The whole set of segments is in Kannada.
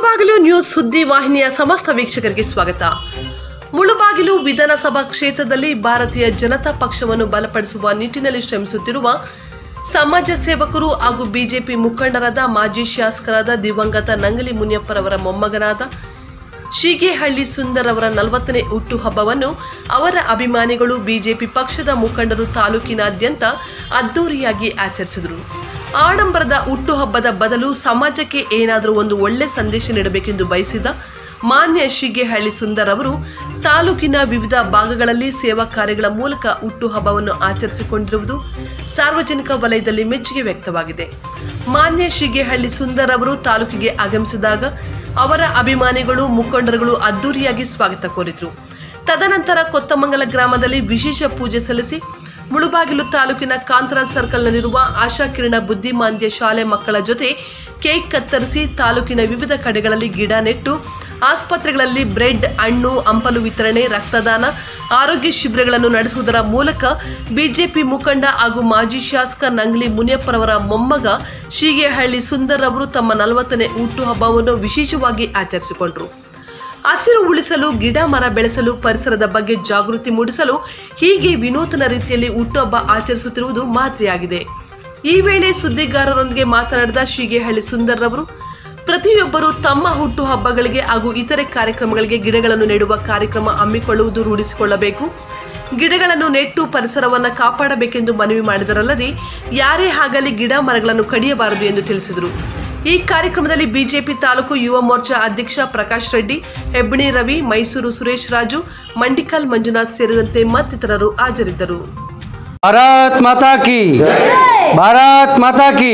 ಮುಳುಬಾಗಿಲು ನ್ಯೂಸ್ ಸುದ್ದಿ ವಾಹಿನಿಯ ಸಮಸ್ತ ವೀಕ್ಷಕರಿಗೆ ಸ್ವಾಗತ ಮುಳುಬಾಗಿಲು ವಿಧಾನಸಭಾ ಕ್ಷೇತ್ರದಲ್ಲಿ ಭಾರತೀಯ ಜನತಾ ಪಕ್ಷವನ್ನು ಬಲಪಡಿಸುವ ನಿಟ್ಟಿನಲ್ಲಿ ಶ್ರಮಿಸುತ್ತಿರುವ ಸಮಾಜ ಸೇವಕರು ಹಾಗೂ ಬಿಜೆಪಿ ಮುಖಂಡರಾದ ಮಾಜಿ ಶಾಸಕರಾದ ದಿವಂಗತ ನಂಗಲಿ ಮುನಿಯಪ್ಪರವರ ಮೊಮ್ಮಗನಾದ ಶೀಗೇಹಳ್ಳಿ ಸುಂದರ್ ಅವರ ನಲವತ್ತನೇ ಹುಟ್ಟುಹಬ್ಬವನ್ನು ಅವರ ಅಭಿಮಾನಿಗಳು ಬಿಜೆಪಿ ಪಕ್ಷದ ಮುಖಂಡರು ತಾಲೂಕಿನಾದ್ಯಂತ ಅದ್ದೂರಿಯಾಗಿ ಆಚರಿಸಿದರು ಆಡಂಬರದ ಹುಟ್ಟುಹಬ್ಬದ ಬದಲು ಸಮಾಜಕ್ಕೆ ಏನಾದರೂ ಒಂದು ಒಳ್ಳೆ ಸಂದೇಶ ನೀಡಬೇಕೆಂದು ಬಯಸಿದ ಮಾನ್ಯ ಶಿಗೇಹಳ್ಳಿ ಸುಂದರ್ ಅವರು ತಾಲೂಕಿನ ವಿವಿಧ ಭಾಗಗಳಲ್ಲಿ ಸೇವಾ ಕಾರ್ಯಗಳ ಮೂಲಕ ಹುಟ್ಟುಹಬ್ಬವನ್ನು ಆಚರಿಸಿಕೊಂಡಿರುವುದು ಸಾರ್ವಜನಿಕ ವಲಯದಲ್ಲಿ ಮೆಚ್ಚುಗೆ ವ್ಯಕ್ತವಾಗಿದೆ ಮಾನ್ಯ ಶಿಗೇಹಳ್ಳಿ ಸುಂದರ್ ಅವರು ತಾಲೂಕಿಗೆ ಆಗಮಿಸಿದಾಗ ಅವರ ಅಭಿಮಾನಿಗಳು ಮುಖಂಡರುಗಳು ಅದ್ದೂರಿಯಾಗಿ ಸ್ವಾಗತ ಕೋರಿದರು ತದನಂತರ ಕೊತ್ತಮಂಗಲ ಗ್ರಾಮದಲ್ಲಿ ವಿಶೇಷ ಪೂಜೆ ಸಲ್ಲಿಸಿ ಮುಳುಬಾಗಿಲು ತಾಲೂಕಿನ ಕಾಂತರಾಜ್ ಸರ್ಕಲ್ನಲ್ಲಿರುವ ಆಶಾ ಕಿರಣ ಬುದ್ಧಿಮಾಂದ್ಯ ಶಾಲೆ ಮಕ್ಕಳ ಜೊತೆ ಕೇಕ್ ಕತ್ತರಿಸಿ ತಾಲೂಕಿನ ವಿವಿಧ ಕಡೆಗಳಲ್ಲಿ ಗಿಡ ನೆಟ್ಟು ಆಸ್ಪತ್ರೆಗಳಲ್ಲಿ ಬ್ರೆಡ್ ಹಣ್ಣು ಹಂಪಲು ವಿತರಣೆ ರಕ್ತದಾನ ಆರೋಗ್ಯ ಶಿಬಿರಗಳನ್ನು ನಡೆಸುವುದರ ಮೂಲಕ ಬಿಜೆಪಿ ಮುಖಂಡ ಹಾಗೂ ಮಾಜಿ ಶಾಸಕ ನಂಗ್ಲಿ ಮುನಿಯಪ್ಪರವರ ಮೊಮ್ಮಗ ಶೀಗೇಹಳ್ಳಿ ಸುಂದರ್ ಅವರು ತಮ್ಮ ನಲವತ್ತನೇ ಹುಟ್ಟುಹಬ್ಬವನ್ನು ವಿಶೇಷವಾಗಿ ಆಚರಿಸಿಕೊಂಡರು ಹಸಿರು ಉಳಿಸಲು ಗಿಡ ಮರ ಬೆಳೆಸಲು ಪರಿಸರದ ಬಗ್ಗೆ ಜಾಗೃತಿ ಮೂಡಿಸಲು ಹೀಗೆ ವಿನೂತನ ರೀತಿಯಲ್ಲಿ ಹುಟ್ಟುಹಬ್ಬ ಆಚರಿಸುತ್ತಿರುವುದು ಮಾದರಿಯಾಗಿದೆ ಈ ವೇಳೆ ಸುದ್ದಿಗಾರರೊಂದಿಗೆ ಮಾತನಾಡಿದ ಶೀಗೇಹಳ್ಳಿ ಸುಂದರ್ ರವರು ಪ್ರತಿಯೊಬ್ಬರು ತಮ್ಮ ಹುಟ್ಟುಹಬ್ಬಗಳಿಗೆ ಹಾಗೂ ಇತರೆ ಕಾರ್ಯಕ್ರಮಗಳಿಗೆ ಗಿಡಗಳನ್ನು ನೆಡುವ ಕಾರ್ಯಕ್ರಮ ಹಮ್ಮಿಕೊಳ್ಳುವುದು ರೂಢಿಸಿಕೊಳ್ಳಬೇಕು ಗಿಡಗಳನ್ನು ನೆಟ್ಟು ಪರಿಸರವನ್ನು ಕಾಪಾಡಬೇಕೆಂದು ಮನವಿ ಮಾಡಿದರಲ್ಲದೆ ಯಾರೇ ಆಗಲಿ ಗಿಡ ಮರಗಳನ್ನು ಕಡಿಯಬಾರದು ಎಂದು ತಿಳಿಸಿದರು ಈ ಕಾರ್ಯಕ್ರಮದಲ್ಲಿ ಬಿಜೆಪಿ ತಾಲೂಕು ಯುವ ಮೋರ್ಚಾ ಅಧ್ಯಕ್ಷ ಪ್ರಕಾಶ್ ರೆಡ್ಡಿ ಹೆಬ್ಬಣಿ ರವಿ ಮೈಸೂರು ಸುರೇಶ್ ರಾಜು ಮಂಡಿಕಲ್ ಮಂಜುನಾಥ್ ಸೇರಿದಂತೆ ಮತ್ತಿತರರು ಹಾಜರಿದ್ದರು ಭಾರತ್ ಮಾತಾ ಕಿ ಭಾರತ್ ಮಾತಾ ಕಿ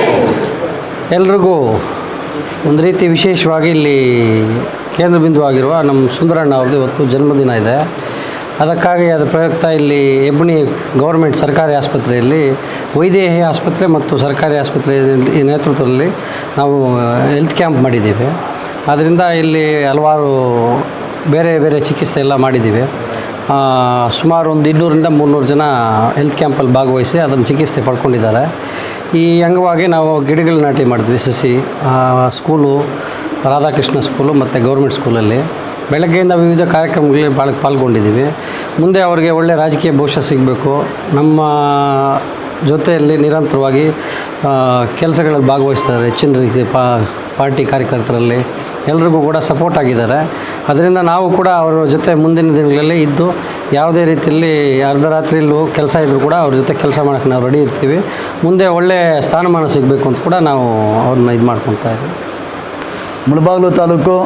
ಎಲ್ರಿಗೂ ಒಂದು ರೀತಿ ವಿಶೇಷವಾಗಿ ಇಲ್ಲಿ ಕೇಂದ್ರ ಬಿಂದುವಾಗಿರುವ ನಮ್ಮ ಸುಂದರಣ್ಣ ಅವ್ರದ್ದು ಇವತ್ತು ಜನ್ಮದಿನ ಇದೆ ಅದಕ್ಕಾಗಿ ಅದರ ಪ್ರಯುಕ್ತ ಇಲ್ಲಿ ಹೆಬ್ಬಣಿ ಗೌರ್ಮೆಂಟ್ ಸರ್ಕಾರಿ ಆಸ್ಪತ್ರೆಯಲ್ಲಿ ವೈದೇಹಿ ಆಸ್ಪತ್ರೆ ಮತ್ತು ಸರ್ಕಾರಿ ಆಸ್ಪತ್ರೆ ನೇತೃತ್ವದಲ್ಲಿ ನಾವು ಹೆಲ್ತ್ ಕ್ಯಾಂಪ್ ಮಾಡಿದ್ದೀವಿ ಆದ್ದರಿಂದ ಇಲ್ಲಿ ಹಲವಾರು ಬೇರೆ ಬೇರೆ ಚಿಕಿತ್ಸೆ ಎಲ್ಲ ಮಾಡಿದ್ದೀವಿ ಆ, ಸುಮಾರು ಒಂದು ಇನ್ನೂರಿಂದ ಮುನ್ನೂರು ಜನ ಹೆಲ್ತ್ ಕ್ಯಾಂಪಲ್ಲಿ ಭಾಗವಹಿಸಿ ಅದನ್ನು ಚಿಕಿತ್ಸೆ ಪಡ್ಕೊಂಡಿದ್ದಾರೆ ಈ ಅಂಗವಾಗಿ ನಾವು ಗಿಡಗಳ ನಾಟಿ ಮಾಡಿದ್ವಿ ಸಸಿ ಆ, ಸ್ಕೂಲು ರಾಧಾಕೃಷ್ಣ ಸ್ಕೂಲು ಮತ್ತು ಗೌರ್ಮೆಂಟ್ ಸ್ಕೂಲಲ್ಲಿ ಬೆಳಗ್ಗೆಯಿಂದ ವಿವಿಧ ಕಾರ್ಯಕ್ರಮಗಳಲ್ಲಿ ಬಾಳ್ ಪಾಲ್ಗೊಂಡಿದ್ದೀವಿ ಮುಂದೆ ಅವರಿಗೆ ಒಳ್ಳೆಯ ರಾಜಕೀಯ ಭವಿಷ್ಯ ಸಿಗಬೇಕು ನಮ್ಮ ಜೊತೆಯಲ್ಲಿ ನಿರಂತರವಾಗಿ ಆ, ಕೆಲಸಗಳಲ್ಲಿ ಭಾಗವಹಿಸ್ತಾರೆ ಹೆಚ್ಚಿನ ರೀತಿ ಪಾ ಪಾರ್ಟಿ ಕಾರ್ಯಕರ್ತರಲ್ಲಿ ಎಲ್ರಿಗೂ ಕೂಡ ಸಪೋರ್ಟ್ ಆಗಿದ್ದಾರೆ ಅದರಿಂದ ನಾವು ಕೂಡ ಅವರ ಜೊತೆ ಮುಂದಿನ ದಿನಗಳಲ್ಲಿ ಇದ್ದು ಯಾವುದೇ ರೀತಿಯಲ್ಲಿ ಅರ್ಧರಾತ್ರಿಯಲ್ಲೂ ಕೆಲಸ ಇದ್ದರೂ ಕೂಡ ಅವ್ರ ಜೊತೆ ಕೆಲಸ ಮಾಡೋಕ್ಕೆ ನಾವು ರೆಡಿ ಇರ್ತೀವಿ ಮುಂದೆ ಒಳ್ಳೆಯ ಸ್ಥಾನಮಾನ ಸಿಗಬೇಕು ಅಂತ ಕೂಡ ನಾವು ಅವ್ರನ್ನ ಇದು ಮಾಡ್ಕೊತಾ ಇದ್ದೀವಿ ಮುಳಬಾಗಿಲು ತಾಲೂಕು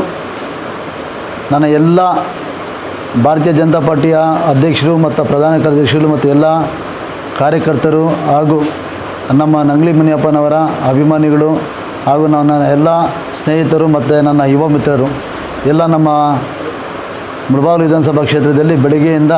ನನ್ನ ಎಲ್ಲ ಭಾರತೀಯ ಜನತಾ ಪಾರ್ಟಿಯ ಅಧ್ಯಕ್ಷರು ಮತ್ತು ಪ್ರಧಾನ ಕಾರ್ಯದರ್ಶಿಗಳು ಮತ್ತು ಎಲ್ಲ ಕಾರ್ಯಕರ್ತರು ಹಾಗೂ ನಮ್ಮ ನಂಗ್ಲಿ ಮುನಿಯಪ್ಪನವರ ಅಭಿಮಾನಿಗಳು ಹಾಗೂ ನನ್ನ ಎಲ್ಲ ಸ್ನೇಹಿತರು ಮತ್ತು ನನ್ನ ಯುವ ಮಿತ್ರರು ಎಲ್ಲ ನಮ್ಮ ಮುಳಬಾಗಿಲು ವಿಧಾನಸಭಾ ಕ್ಷೇತ್ರದಲ್ಲಿ ಬೆಳಗ್ಗೆಯಿಂದ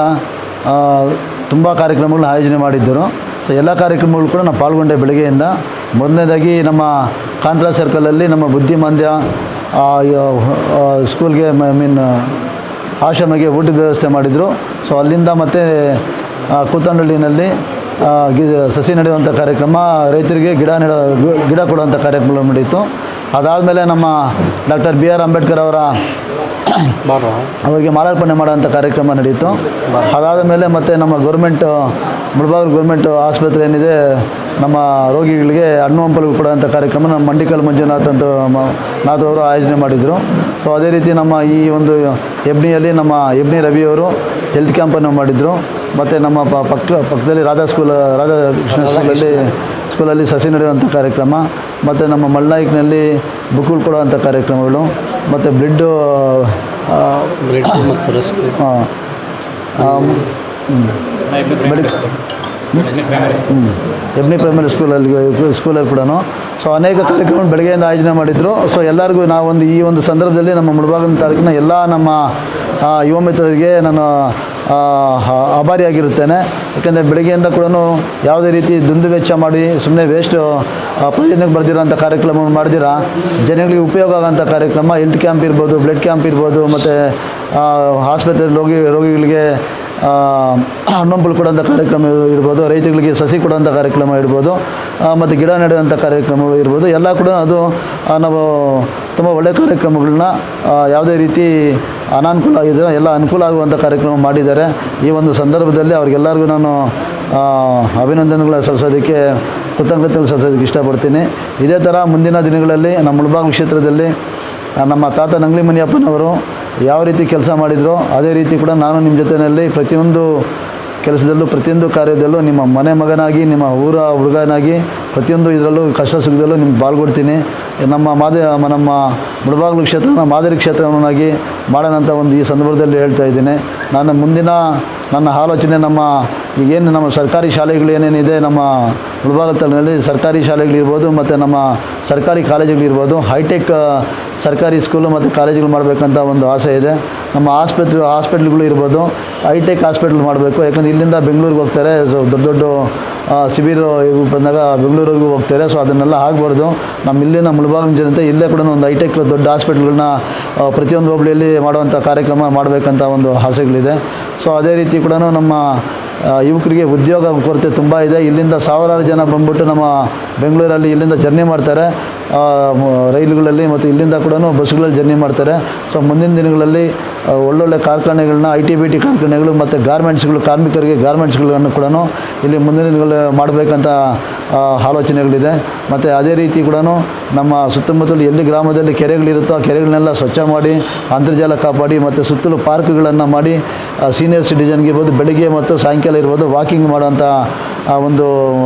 ತುಂಬ ಕಾರ್ಯಕ್ರಮಗಳನ್ನ ಆಯೋಜನೆ ಮಾಡಿದ್ದರು ಸೊ ಎಲ್ಲ ಕಾರ್ಯಕ್ರಮಗಳು ಕೂಡ ನಾನು ಪಾಲ್ಗೊಂಡೆ ಬೆಳಗ್ಗೆಯಿಂದ ಮೊದಲನೇದಾಗಿ ನಮ್ಮ ಕಾಂತರಾಜ್ ಸರ್ಕಲಲ್ಲಿ ನಮ್ಮ ಬುದ್ಧಿಮಾಂದ್ಯ ಆ, ಯ- ಆ, ಸ್ಕೂಲ್ಗೆ ಐ ಮೀನ್ ಆಶ್ರಮಕ್ಕೆ ಊಟದ ವ್ಯವಸ್ಥೆ ಮಾಡಿದರು ಸೊ ಅಲ್ಲಿಂದ ಮತ್ತು ಕೂತಂಡಳ್ಳಿನಲ್ಲಿ ಆ, ಗಿ ಸಸಿ ನೆಡುವಂಥ ಕಾರ್ಯಕ್ರಮ ರೈತರಿಗೆ ಗಿಡ ನೆಡ ಗಿಡ ಕೊಡುವಂಥ ಕಾರ್ಯಕ್ರಮ ನಡೀತು ಅದಾದಮೇಲೆ ನಮ್ಮ ಡಾಕ್ಟರ್ ಬಿ ಆರ್ ಅಂಬೇಡ್ಕರ್ ಅವರ ಬಾರೋ ಅವರಿಗೆ ಮಾಲಾರ್ಪಣೆ ಮಾಡೋಂಥ ಕಾರ್ಯಕ್ರಮ ನಡೀತು ಅದಾದ ಮೇಲೆ ಮತ್ತು ನಮ್ಮ ಗೌರ್ಮೆಂಟ್ ಮುಳಬಾಗಿಲು ಗೌರ್ಮೆಂಟ್ ಆಸ್ಪತ್ರೆ ಏನಿದೆ ನಮ್ಮ ರೋಗಿಗಳಿಗೆ ಹಣ್ಣು ಹಂಪಲು ಕೊಡುವಂಥ ಕಾರ್ಯಕ್ರಮ ನಮ್ಮ ಮಂಡಿಕಲ್ ಮಂಜುನಾಥ್ ಅಂತ ಮ- ನಾಥ್ ಅವರು ಆಯೋಜನೆ ಮಾಡಿದರು ಸೊ ಅದೇ ರೀತಿ ನಮ್ಮ ಈ ಒಂದು ಎಬ್ನಿಯಲ್ಲಿ ನಮ್ಮ ಎಬ್ನಿ ರವಿಯವರು ಹೆಲ್ತ್ ಕ್ಯಾಂಪನ್ನು ಮಾಡಿದರು ಮತ್ತು ನಮ್ಮ ಪ- ಪಕ್ಕ ಪಕ್ಕದಲ್ಲಿ ರಾಧಾ ಸ್ಕೂಲ್ ರಾಧಾ ಕೃಷ್ಣ ಸ್ಕೂಲಲ್ಲಿ ಸ್ಕೂಲಲ್ಲಿ ಸಸಿ ನಡೆಯುವಂಥ ಕಾರ್ಯಕ್ರಮ ಮತ್ತು ನಮ್ಮ ಮಲ್ನಾಯ್ಕ್ನಲ್ಲಿ ಬುಕ್ಕುಗಳು ಕೊಡುವಂಥ ಕಾರ್ಯಕ್ರಮಗಳು ಮತ್ತು ಬ್ಲಡ್ಡು ಬ್ರೆಡ್ ಮತ್ತು ರಸ್ಕ್ ಬೆಳಿಗ್ಗೆ ಎಬ್ನಿ ಪ್ರೈಮರಿ ಸ್ಕೂಲಲ್ಲಿ ಸ್ಕೂಲಲ್ಲಿ ಕೂಡ ಸೊ ಅನೇಕ ಕಾರ್ಯಕ್ರಮ ಬೆಳಗ್ಗೆಯಿಂದ ಆಯೋಜನೆ ಮಾಡಿದರು ಸೊ ಎಲ್ಲರಿಗೂ ನಾವೊಂದು ಈ ಒಂದು ಸಂದರ್ಭದಲ್ಲಿ ನಮ್ಮ ಮುಳಬಾಗಿಲು ತಾಲೂಕಿನ ಎಲ್ಲ ನಮ್ಮ ಆ, ಯುವ ಮಿತ್ರರಿಗೆ ನಾನು ಆ, ಹ- ಆಭಾರಿಯಾಗಿರುತ್ತೇನೆ ಯಾಕೆಂದರೆ ಬೆಳಗ್ಗೆಯಿಂದ ಕೂಡ ಯಾವುದೇ ರೀತಿ ದುಂದು ವೆಚ್ಚ ಮಾಡಿ ಸುಮ್ಮನೆ ವೇಸ್ಟ್ ಪ್ರಯೋಜನಕ್ಕೆ ಬರ್ದಿರೋಂಥ ಕಾರ್ಯಕ್ರಮವನ್ನು ಮಾಡ್ದಿರಾ ಜನಗಳಿಗೆ ಉಪಯೋಗ ಆಗೋಂಥ ಕಾರ್ಯಕ್ರಮ ಹೆಲ್ತ್ ಕ್ಯಾಂಪ್ ಇರ್ಬೋದು ಬ್ಲಡ್ ಕ್ಯಾಂಪ್ ಇರ್ಬೋದು ಮತ್ತು ಆಸ್ಪತ್ರೆ ರೋಗಿ ರೋಗಿಗಳಿಗೆ ಹಣ್ಣಂಪಲು ಕೊಡುವಂಥ ಕಾರ್ಯಕ್ರಮ ಇರ್ಬೋದು ರೈತಗಳಿಗೆ ಸಸಿ ಕೊಡುವಂಥ ಕಾರ್ಯಕ್ರಮ ಇರ್ಬೋದು ಮತ್ತು ಗಿಡ ನೆಡುವಂಥ ಕಾರ್ಯಕ್ರಮಗಳು ಇರ್ಬೋದು ಎಲ್ಲ ಕೂಡ ಅದು ಆ, ನಾವು ತುಂಬ ಒಳ್ಳೆಯ ಕಾರ್ಯಕ್ರಮಗಳನ್ನ ಆ, ಯಾವುದೇ ರೀತಿ ಅನಾನುಕೂಲ ಆಗಿದ್ರೆ ಎಲ್ಲ ಅನುಕೂಲ ಆಗುವಂಥ ಕಾರ್ಯಕ್ರಮ ಮಾಡಿದ್ದಾರೆ ಈ ಒಂದು ಸಂದರ್ಭದಲ್ಲಿ ಅವ್ರಿಗೆಲ್ಲರಿಗೂ ನಾನು ಆ, ಅಭಿನಂದನೆಗಳ ಸಲ್ಲಿಸೋದಕ್ಕೆ ಕೃತಜ್ಞತೆಗಳು ಸಲ್ಲಿಸೋದಕ್ಕೆ ಇಷ್ಟಪಡ್ತೀನಿ ಇದೇ ಥರ ಮುಂದಿನ ದಿನಗಳಲ್ಲಿ ನಮ್ಮ ಮುಳಬಾಗಿಲು ಕ್ಷೇತ್ರದಲ್ಲಿ ಆ, ನಮ್ಮ ತಾತ ನಂಗ್ಲಿ ಮಣಿಯಪ್ಪನವರು ಯಾವ ರೀತಿ ಕೆಲಸ ಮಾಡಿದ್ರು ಅದೇ ರೀತಿ ಕೂಡ ನಾನು ನಿಮ್ಮ ಜೊತೆಯಲ್ಲಿ ಪ್ರತಿಯೊಂದು ಕೆಲಸದಲ್ಲೂ ಪ್ರತಿಯೊಂದು ಕಾರ್ಯದಲ್ಲೂ ನಿಮ್ಮ ಮನೆ ಮಗನಾಗಿ ನಿಮ್ಮ ಊರ ಹುಡುಗನಾಗಿ ಪ್ರತಿಯೊಂದು ಇದರಲ್ಲೂ ಕಷ್ಟ ಸುಖದಲ್ಲೂ ನಿಮ್ಗೆ ಪಾಲ್ಗೊಡ್ತೀನಿ ನಮ್ಮ ಮಾದ ನಮ್ಮ ಮುಳಬಾಗಿಲು ಕ್ಷೇತ್ರನ ಮಾದರಿ ಕ್ಷೇತ್ರವನ್ನಾಗಿ ಮಾಡೋಣಂತ ಒಂದು ಈ ಸಂದರ್ಭದಲ್ಲಿ ಹೇಳ್ತಾ ಇದ್ದೀನಿ ನಾನು ಮುಂದಿನ ನನ್ನ ಆಲೋಚನೆ ನಮ್ಮ ಈಗೇನು ನಮ್ಮ ಸರ್ಕಾರಿ ಶಾಲೆಗಳು ಏನೇನಿದೆ ನಮ್ಮ ಮುಳಬಾಗಿಲು ತಾಲೂಕಿನಲ್ಲಿ ಸರ್ಕಾರಿ ಶಾಲೆಗಳಿರ್ಬೋದು ಮತ್ತು ನಮ್ಮ ಸರ್ಕಾರಿ ಕಾಲೇಜುಗಳಿರ್ಬೋದು ಹೈಟೆಕ್ ಸರ್ಕಾರಿ ಸ್ಕೂಲು ಮತ್ತು ಕಾಲೇಜುಗಳು ಮಾಡಬೇಕಂತ ಒಂದು ಆಸೆ ಇದೆ ನಮ್ಮ ಆಸ್ಪತ್ರೆ ಹಾಸ್ಪಿಟ್ಲ್ಗಳು ಇರ್ಬೋದು ಹೈಟೆಕ್ ಹಾಸ್ಪಿಟ್ಲ್ ಮಾಡಬೇಕು ಯಾಕಂದರೆ ಇಲ್ಲಿಂದ ಬೆಂಗಳೂರಿಗೆ ಹೋಗ್ತಾರೆ ಸೊ ದೊಡ್ಡ ದೊಡ್ಡ ಆ, ಶಿಬಿರ ಇವು ಬಂದಾಗ ಬೆಂಗಳೂರಿಗೂ ಹೋಗ್ತಾರೆ ಸೊ ಅದನ್ನೆಲ್ಲ ಆಗಬಾರ್ದು ನಮ್ಮ ಇಲ್ಲಿನ ಮುಳಬಾಗಿಲು ಜನತೆ ಇಲ್ಲೇ ಕೂಡ ಒಂದು ಹೈಟೆಕ್ ದೊಡ್ಡ ಹಾಸ್ಪಿಟ್ಲ್ಗಳನ್ನ ಆ, ಪ್ರತಿಯೊಂದು ಹೋಬಳಿಯಲ್ಲಿ ಮಾಡುವಂಥ ಕಾರ್ಯಕ್ರಮ ಮಾಡಬೇಕಂತ ಒಂದು ಆಸೆಗಳಿದೆ ಸೊ ಅದೇ ರೀತಿ ಕೂಡ ನಮ್ಮ ಆ, ಯುವಕರಿಗೆ ಉದ್ಯೋಗ ಕೊರತೆ ತುಂಬ ಇದೆ ಇಲ್ಲಿಂದ ಸಾವಿರಾರು ಜನ ಬಂದ್ಬಿಟ್ಟು ನಮ್ಮ ಬೆಂಗಳೂರಲ್ಲಿ ಇಲ್ಲಿಂದ ಜರ್ನಿ ಮಾಡ್ತಾರೆ ಆ, ಮ- ರೈಲುಗಳಲ್ಲಿ ಮತ್ತು ಇಲ್ಲಿಂದ ಕೂಡ ಬಸ್ಗಳಲ್ಲಿ ಜರ್ನಿ ಮಾಡ್ತಾರೆ ಸೊ ಮುಂದಿನ ದಿನಗಳಲ್ಲಿ ಆ, ಒಳ್ಳೊಳ್ಳೆ ಕಾರ್ಖಾನೆಗಳನ್ನ ಐ ಟಿ ಬಿ ಟಿ ಕಾರ್ಖಾನೆಗಳು ಮತ್ತು ಗಾರ್ಮೆಂಟ್ಸ್ಗಳು ಕಾರ್ಮಿಕರಿಗೆ ಗಾರ್ಮೆಂಟ್ಸ್ಗಳನ್ನು ಕೂಡ ಇಲ್ಲಿ ಮುಂದಿನ ದಿನಗಳು ಮಾಡಬೇಕಂತ ಆ, ಆಲೋಚನೆಗಳಿದೆ ಮತ್ತು ಅದೇ ರೀತಿ ಕೂಡ ನಮ್ಮ ಸುತ್ತಮುತ್ತಲು ಎಲ್ಲಿ ಗ್ರಾಮದಲ್ಲಿ ಕೆರೆಗಳಿರುತ್ತೋ ಆ ಕೆರೆಗಳನ್ನೆಲ್ಲ ಸ್ವಚ್ಛ ಮಾಡಿ ಅಂತರ್ಜಲ ಕಾಪಾಡಿ ಮತ್ತು ಸುತ್ತಲೂ ಪಾರ್ಕ್ಗಳನ್ನು ಮಾಡಿ ಸೀನಿಯರ್ ಸಿಟಿಜನ್ಗೆ ಇರ್ಬೋದು ಬೆಳಿಗ್ಗೆ ಮತ್ತು ಸಾಯಂಕಾಲ ಇರ್ಬೋದು ವಾಕಿಂಗ್ ಮಾಡೋಂಥ ಆ ಒಂದು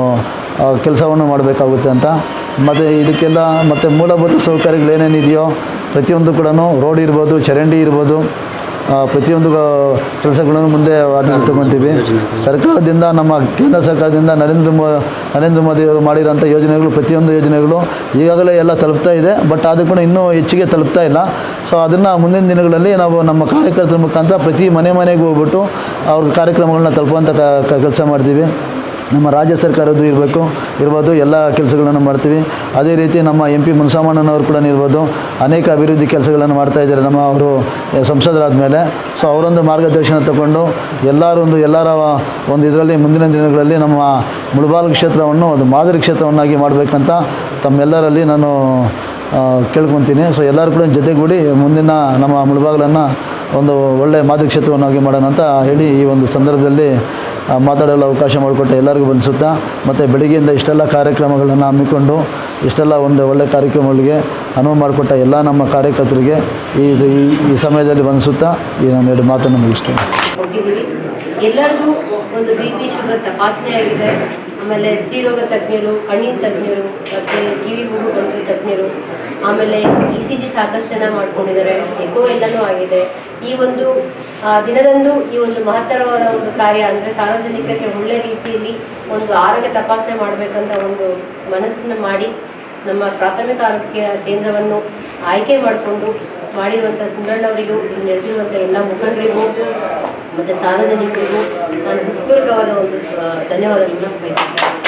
ಕೆಲಸವನ್ನು ಮಾಡಬೇಕಾಗುತ್ತೆ ಅಂತ ಮತ್ತು ಇದಕ್ಕೆಲ್ಲ ಮತ್ತು ಮೂಲಭೂತ ಸೌಕರ್ಯಗಳು ಏನೇನಿದೆಯೋ ಪ್ರತಿಯೊಂದು ಕೂಡ ರೋಡ್ ಇರ್ಬೋದು ಚರಂಡಿ ಇರ್ಬೋದು ಆ, ಪ್ರತಿಯೊಂದು ಕೆಲಸಗಳನ್ನು ಮುಂದೆ ಅದನ್ನು ತಗೊತೀವಿ ಸರ್ಕಾರದಿಂದ ನಮ್ಮ ಕೇಂದ್ರ ಸರ್ಕಾರದಿಂದ ನರೇಂದ್ರ ಮೋ ನರೇಂದ್ರ ಮೋದಿ ಅವರು ಮಾಡಿರೋಂಥ ಯೋಜನೆಗಳು ಪ್ರತಿಯೊಂದು ಯೋಜನೆಗಳು ಈಗಾಗಲೇ ಎಲ್ಲ ತಲುಪ್ತಾ ಇದೆ ಬಟ್ ಅದು ಕೂಡ ಇನ್ನೂ ಹೆಚ್ಚಿಗೆ ತಲುಪ್ತಾ ಇಲ್ಲ ಸೊ ಅದನ್ನು ಮುಂದಿನ ದಿನಗಳಲ್ಲಿ ನಾವು ನಮ್ಮ ಕಾರ್ಯಕರ್ತರ ಮುಖಾಂತರ ಪ್ರತಿ ಮನೆ ಮನೆಗೆ ಹೋಗ್ಬಿಟ್ಟು ಅವ್ರ ಕಾರ್ಯಕ್ರಮಗಳನ್ನ ತಲುಪುವಂಥ ಕೆಲಸ ಮಾಡ್ತೀವಿ ನಮ್ಮ ರಾಜ್ಯ ಸರ್ಕಾರದ್ದು ಇರಬೇಕು ಇರ್ಬೋದು ಎಲ್ಲ ಕೆಲಸಗಳನ್ನು ಮಾಡ್ತೀವಿ ಅದೇ ರೀತಿ ನಮ್ಮ ಎಂ ಪಿ ಮುನ್ಸಾಮಣ್ಣನವರು ಕೂಡ ಇರ್ಬೋದು ಅನೇಕ ಅಭಿವೃದ್ಧಿ ಕೆಲಸಗಳನ್ನು ಮಾಡ್ತಾ ಇದ್ದಾರೆ ನಮ್ಮ ಅವರು ಸಂಸದರಾದ ಮೇಲೆ ಸೊ ಅವರೊಂದು ಮಾರ್ಗದರ್ಶನ ತಗೊಂಡು ಎಲ್ಲರೂ ಒಂದು ಎಲ್ಲರ ಒಂದು ಇದರಲ್ಲಿ ಮುಂದಿನ ದಿನಗಳಲ್ಲಿ ನಮ್ಮ ಮುಳಬಾಗಿಲು ಕ್ಷೇತ್ರವನ್ನು ಒಂದು ಮಾದರಿ ಕ್ಷೇತ್ರವನ್ನಾಗಿ ಮಾಡಬೇಕಂತ ತಮ್ಮೆಲ್ಲರಲ್ಲಿ ನಾನು ಆ, ಕೇಳ್ಕೊತೀನಿ ಸೊ ಎಲ್ಲರೂ ಕೂಡ ಜೊತೆಗೂಡಿ ಮುಂದಿನ ನಮ್ಮ ಮುಳಬಾಗಿಲನ್ನು ಒಂದು ಒಳ್ಳೆಯ ಮಾದರಿ ಕ್ಷೇತ್ರವನ್ನಾಗಿ ಮಾಡೋಣ ಅಂತ ಹೇಳಿ ಈ ಒಂದು ಸಂದರ್ಭದಲ್ಲಿ ಆ, ಮಾತಾಡಲು ಅವಕಾಶ ಮಾಡಿಕೊಟ್ಟ ಎಲ್ಲರಿಗೂ ಬಂದಿಸುತ್ತಾ ಮತ್ತು ಬೆಳಿಗ್ಗೆಯಿಂದ ಇಷ್ಟೆಲ್ಲ ಕಾರ್ಯಕ್ರಮಗಳನ್ನು ಹಮ್ಮಿಕೊಂಡು ಇಷ್ಟೆಲ್ಲ ಒಂದು ಒಳ್ಳೆಯ ಕಾರ್ಯಕ್ರಮಗಳಿಗೆ ಅನುವು ಮಾಡಿಕೊಟ್ಟ ಎಲ್ಲ ನಮ್ಮ ಕಾರ್ಯಕರ್ತರಿಗೆ ಈ ಈ- ಈ ಸಮಯದಲ್ಲಿ ಬಂದಿಸುತ್ತಾ ಈ ನಾನು ಎರಡು ಮಾತನ್ನು ಮುಗಿಸ್ತೇನೆ ಕೊಟ್ಟಿದ್ದೀವಿ ಎಲ್ಲರಿಗೂ ಒಂದು ಬಿ ಪಿ ಶುಗರ್ ತಪಾಸಣೆ ಆಗಿದೆ ಆಮೇಲೆ ಸ್ತ್ರೀರೋಗ ತಜ್ಞರು ಕಣ್ಣಿನ ತಜ್ಞರು ಮತ್ತು ಕಿವಿ ಮೂಗು ಗಂಟಲು ತಜ್ಞರು ಆಮೇಲೆ ಇ ಸಿ ಜಿ ಸಾಕಷ್ಟು ಜನ ಮಾಡ್ಕೊಂಡಿದ್ದಾರೆ ಎಕೋ ಎಲ್ಲನೂ ಆಗಿದೆ ಈ ಒಂದು ಆ, ದಿನದಂದು ಈ ಒಂದು ಮಹತ್ತರವಾದ ಒಂದು ಕಾರ್ಯ ಅಂದರೆ ಸಾರ್ವಜನಿಕರಿಗೆ ಒಳ್ಳೆ ರೀತಿಯಲ್ಲಿ ಒಂದು ಆರೋಗ್ಯ ತಪಾಸಣೆ ಮಾಡಬೇಕಂತ ಒಂದು ಮನಸ್ಸನ್ನು ಮಾಡಿ ನಮ್ಮ ಪ್ರಾಥಮಿಕ ಆರೋಗ್ಯ ಕೇಂದ್ರವನ್ನು ಆಯ್ಕೆ ಮಾಡಿಕೊಂಡು ಮಾಡಿರುವಂಥ ಸುಂದರಣ್ಣವರಿಗೂ ಇಲ್ಲಿ ನಡೆದಿರುವಂಥ ಎಲ್ಲ ಮುಖಂಡರಿಗೂ ಮತ್ತು ಸಾರ್ವಜನಿಕರಿಗೂ ನಾನು ಹೃತ್ಪೂರ್ವಕವಾದ ಒಂದು ಆ, ಧನ್ಯವಾದಗಳನ್ನು ಬಯಸುತ್ತೇನೆ